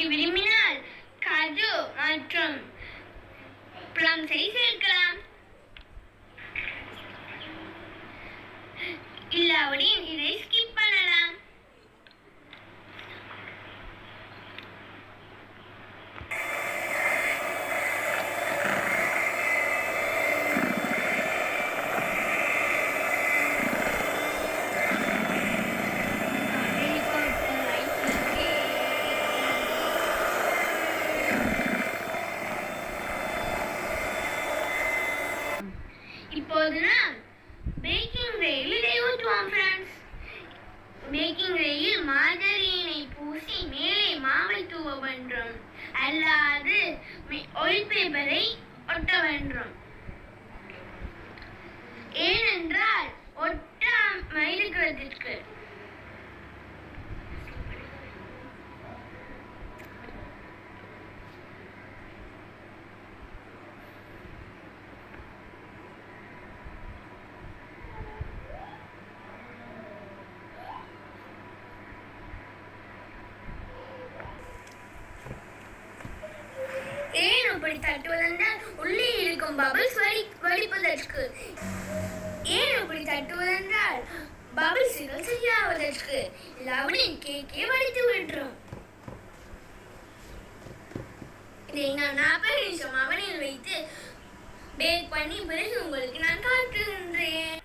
சுவைக்கு விரும்பினால் காஜு மற்றும் பிளம்ஸை சேர்க்கலாம் இல்லாவிடின் இதை ஸ்கிப் பண்ணலாம் இப்போது நாம் பேக்கிங் ரேயில் இதை ஊற்றுவோம் ஃப்ரெண்ட்ஸ் பேக்கிங் ரேயில் மார்கரீனை பூசி மேலே மாவை தூவ வேண்டும் அல்லாது ஆயில் பேப்பரை ஒட்ட வேண்டும் ஏனென்றால் ஒட்டாமல் இருக்கிறதுக்கு ஏன் அப்படி தட்டுவதென்றால் உள்ளே இருக்கும் பபிள்ஸ் வடி வடிப்பதற்கு ஏன் அப்படி தட்டுவதென்றால் பபிள்ஸுகள் சரியாவதற்கு இல்லாவிடின் கேக்கே வடித்து விட்டுரும் இதை நான் நாற்பது நிமிஷம் அவனில் வைத்து பேக் பண்ணி பிறகு உங்களுக்கு நான் காட்டுகின்றேன்